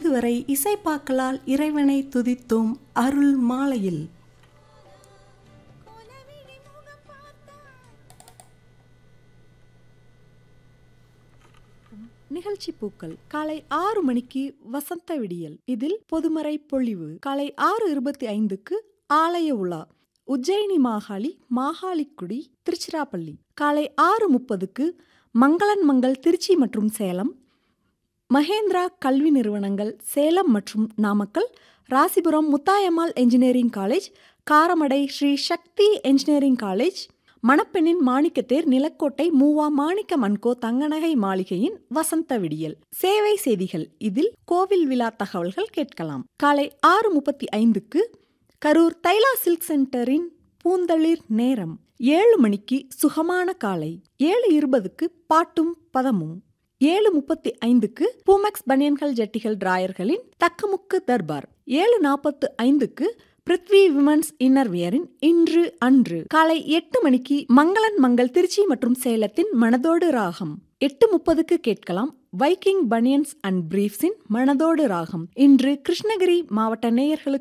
இதுவரை இசைப்பாக்களால் இறைவனை துதித்தோம் அருள் மாலையில் நிகழ்ச்சி பூக்கள் காலை ஆறு மணிக்கு வசந்த விடியல் இதில் பொதுமறை பொழிவு காலை ஆறு இருபத்தி ஐந்துக்கு ஆலய உலா உஜ்ஜயினி மாகாளி மாகாளிக்குடி திருச்சிராப்பள்ளி காலை ஆறு முப்பதுக்கு மங்களன் மங்கள் திருச்சி மற்றும் சேலம் மகேந்திரா கல்வி நிறுவனங்கள் சேலம் மற்றும் Namakkal Rasipuram Muthayammal engineering college Karamadai Sri Sakthi engineering college மணப்பெண்ணின் மாணிக்கத்தேர் நிலக்கோட்டை மூவா மாணிக்க மன்கோ தங்கநகை மாளிகையின் வசந்த விடியல் சேவை செய்திகள் இதில் கோவில் விழா தகவல்கள் கேட்கலாம் காலை ஆறு முப்பத்தி ஐந்துக்கு கரூர் தைலா சில்க் சென்டரின் பூந்தளிர் நேரம் ஏழு மணிக்கு சுகமான காலை ஏழு இருபதுக்கு பாட்டும் பதமும் ஏழு முப்பத்தி ஐந்துக்கு பூமெக்ஸ் பனியன்கள் ஜட்டிகள் டிராயர்களின் தக்கமுக்கு தர்பார் ஏழு நாற்பத்து ஐந்துக்கு பிருத்வி விமன்ஸ் இன்னர்வியரின் இன்று அன்று காலை எட்டு மணிக்கு மங்களன் மங்கள் திருச்சி மற்றும் சேலத்தின் மனதோடு ராகம் எட்டு முப்பதுக்கு கேட்கலாம் வைக்கிங் பனியன்ஸ் அண்ட் பிரீஃப்ஸின் மனதோடு ராகம் இன்று கிருஷ்ணகிரி மாவட்ட நேயர்களுக்கு